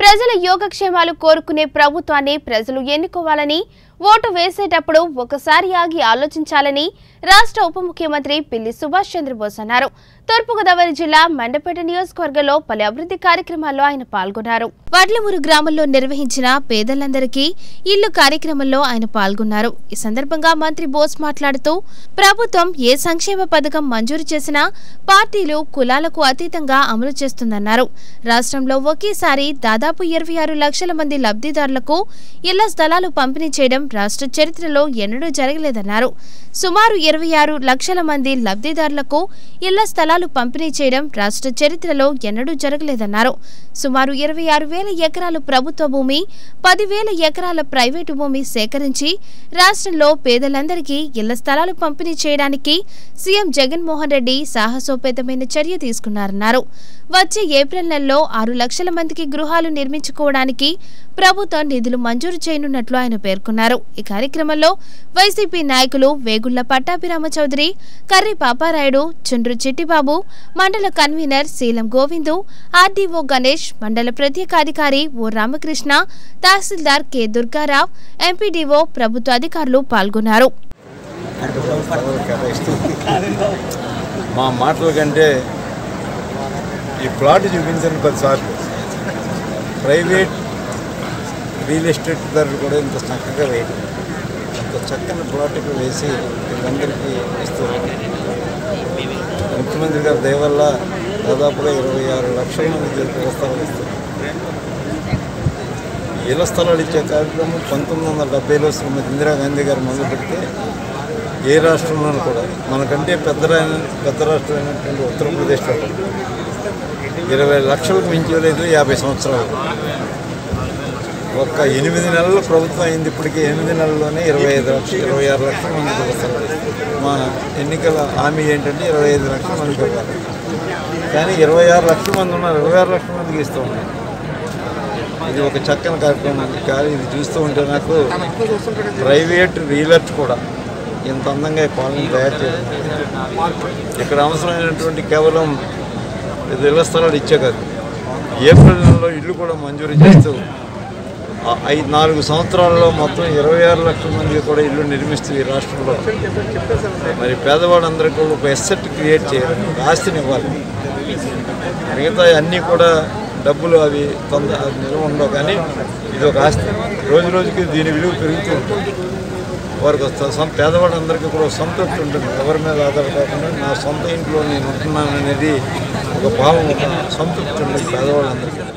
ప్రజల యోగక్షేమాలు కోరుకునే ప్రభుత్వాన్ని ప్రజలు ఎన్నుకోవాలని ఓటు వేసేటప్పుడు ఒకసారి ఆగి ఆలోచించాలని రాష్ట్ర ఉప ముఖ్యమంత్రి పిల్లి సుభాష్ చంద్రబోస్ అన్నారు తూర్పుగోదావరి జిల్లా మండపేట నియోజకవర్గంలో పలు అభివృద్ధి కార్యక్రమాల్లో ఆయన పాల్గొన్నారు వడ్లమూరు గ్రామంలో నిర్వహించిన పేదలందరికీ ఇల్లు కార్యక్రమంలో ఆయన పాల్గొన్నారు ఈ సందర్భంగా మంత్రి బోస్ మాట్లాడుతూ ప్రభుత్వం ఏ సంక్షేమ పథకం మంజూరు చేసినా పార్టీలు కులాలకు అతీతంగా అమలు చేస్తుందన్నారు రాష్ట్రంలో ఒకేసారి దాదాపు ఇరవై ఆరు లక్షల మంది లబ్ధిదారులకు ఇళ్ల స్థలాలు పంపిణీ చేయడం రాష్ట్ర చరిత్రలో ఎన్నడూ జరగలేదన్నారు సుమారు ఇరవై ఆరు లక్షల మంది లబ్ధిదారులకు ఇళ్ల స్థలాలు పంపిణీ చేయడం రాష్ట్ర చరిత్రలో ఎన్నడూ జరగలేదన్నారు సుమారు ఇరవై ఆరు వేల ఎకరాలు ప్రభుత్వ భూమి పదివేల ఎకరాల ప్రైవేటు భూమి సేకరించి రాష్ట్రంలో పేదలందరికీ ఇళ్ల స్థలాలు పంపిణీ చేయడానికి సీఎం జగన్మోహన్ రెడ్డి సాహసోపేతమైన చర్య తీసుకున్నారన్నారు వచ్చే ఏప్రిల్ నెలలో ఆరు లక్షల మందికి గృహాలు నిర్మించుకోవడానికి ప్రభుత్వం నిధులు మంజూరు చేయనున్నట్లు ఆయన పేర్కొన్నారు ఈ కార్యక్రమంలో వైసీపీ నాయకులు వేగుళ్ల పట్టాభిరామ చౌదరి కర్రి పాపారాయుడు చుండ్రు చిట్టిబాబు మండల కన్వీనర్ శీలం గోవిందు ఆర్డీఓ గణేష్ మండల ప్రత్యేకాధికారి O Ramakrishna tahsildar K Durgarao MPDO ప్రభుత్వ అధికారులు పాల్గొన్నారు స్థలాలు కేటాయిస్తుంది మా మాటల కంటే ఈ ప్లాట్ చూపించండి పదిసార్లు ప్రైవేట్ రియల్ ఎస్టేట్ ధరలు కూడా ఇంత చక్కగా వేయడం ఇంత చక్కని ప్లాట్ ఇక్కడ వేసి వీళ్ళందరికీ ఇస్తున్నారు ముఖ్యమంత్రి గారి దయ వల్ల దాదాపుగా ఇరవై ఆరు లక్షల మంది ఇళ్ల స్థలాలు ఇస్తున్నారు ఇళ్ల స్థలాలు ఇచ్చే కార్యక్రమం పంతొమ్మిది వందల డెబ్బైలో శ్రీమతి ఇందిరాగాంధీ గారు మొదలు పెడితే ఏ రాష్ట్రంలోనూ కూడా మనకంటే పెద్ద రా- పెద్ద రాష్ట్రం అయినటువంటి ఉత్తరప్రదేశ్లో ఇరవై లక్షలకు మించి లేదు యాభై సంవత్సరాలు ఒక్క ఎనిమిది నెలలు ప్రభుత్వం అయింది ఇప్పటికీ ఎనిమిది నెలల్లోనే ఇరవై ఐదు లక్షలు ఇరవై ఆరు లక్షల మందికి వస్తారు మా ఎన్నికల హామీ ఏంటంటే ఇరవై ఐదు లక్షల మందికి ఇవ్వాలి కానీ ఇరవై ఆరు లక్షల మంది ఉన్నారు ఇరవై ఆరు లక్షల మందికి ఇస్తూ ఉన్నాం ఇది ఒక చక్కని కార్యక్రమం కానీ ఇది చూస్తూ ఉంటే నాకు ప్రైవేట్ రీలర్స్ కూడా ఇంత అందంగా ఈ పాలన తయారు చేయడం ఇక్కడ అవసరమైనటువంటి కేవలం ఇది ఇళ్ల స్థలాలు ఇచ్చే కాదు ఏప్రిల్ నెలలో ఇల్లు కూడా మంజూరు చేస్తూ ఆ ఐదు నాలుగు సంవత్సరాల్లో మొత్తం ఇరవై ఆరు లక్షల మందికి కూడా ఇల్లు నిర్మిస్తూ ఈ రాష్ట్రంలో మరి పేదవాళ్ళందరికీ కూడా ఒక ఎస్సెట్ క్రియేట్ చేయాలి ఒక ఆస్తిని ఇవ్వాలి మిగతా అన్నీ కూడా డబ్బులు అవి తొందర అది నిల్వ ఉండవు కానీ ఇది ఒక ఆస్తి రోజు రోజుకి దీని విలువ పెరుగుతూ ఉంటుంది వారికి ఒక సొంత పేదవాళ్ళందరికీ కూడా ఒక సంతృప్తి ఉంటుంది ఎవరి మీద ఆధారపడకుండా నా సొంత ఇంట్లో నేను ఉంటున్నాను అనేది ఒక భావం ఒక సంతృప్తి ఉంటుంది పేదవాళ్ళందరికీ